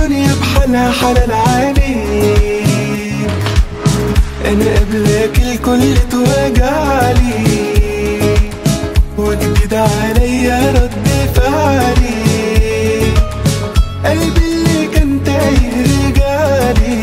الدنيا بحالها حلال عليك انا قبلك الكل توجعلي وجديد عليا رد فعلي قلبي اللي كان تايه رجالي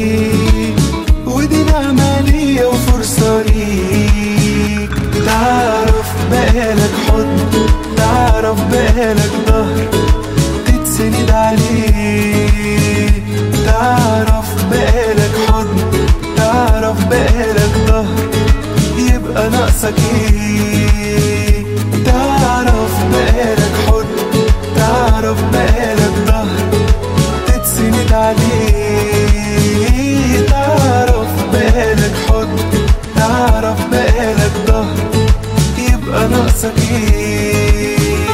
ودي نعمة ليا وفرصة ليك تعرف بقالك حضن تعرف بقالك ظهر تتسند عليه تعرف بقالك حضن تعرف بقالك ظهر يبقى ناقصك ايه تعرف بقالك حضن تعرف بقالك ظهر تتسند عليه تعرف بقالك حضن تعرف بقالك ظهر يبقى ناقصك ايه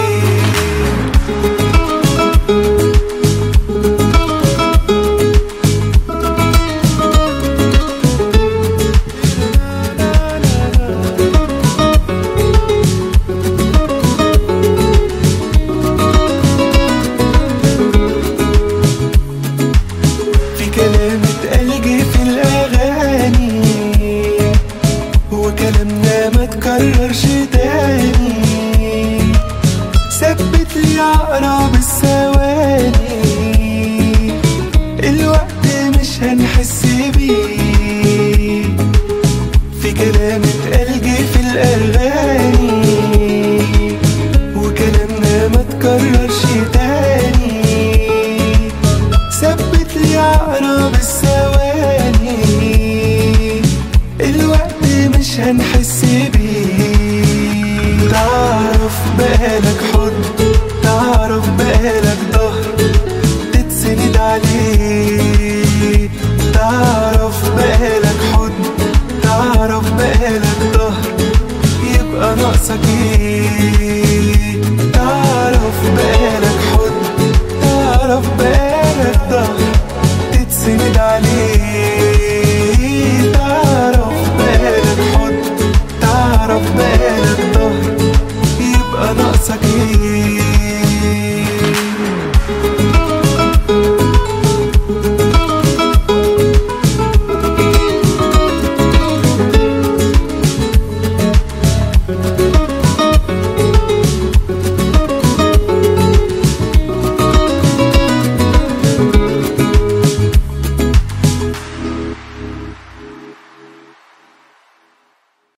في كلام اتقال جه في الأغاني وكلامنا ما تكررش تاني ثبت لي عقرب الثواني الوقت مش هنحس بيه في كلام اتقال جه في الأغاني وكلامنا ما تكررش تاني ثبت لي عقرب الثواني الوقت مش هنحس بيه تعرف بقالك حضن تعرف بقالك ظهر تتسند عليه تعرف بقالك حضن تعرف بقالك ظهر يبقى ناقصك ايه تعرف بقالك حضن تعرف بقالك ظهر تتسند عليه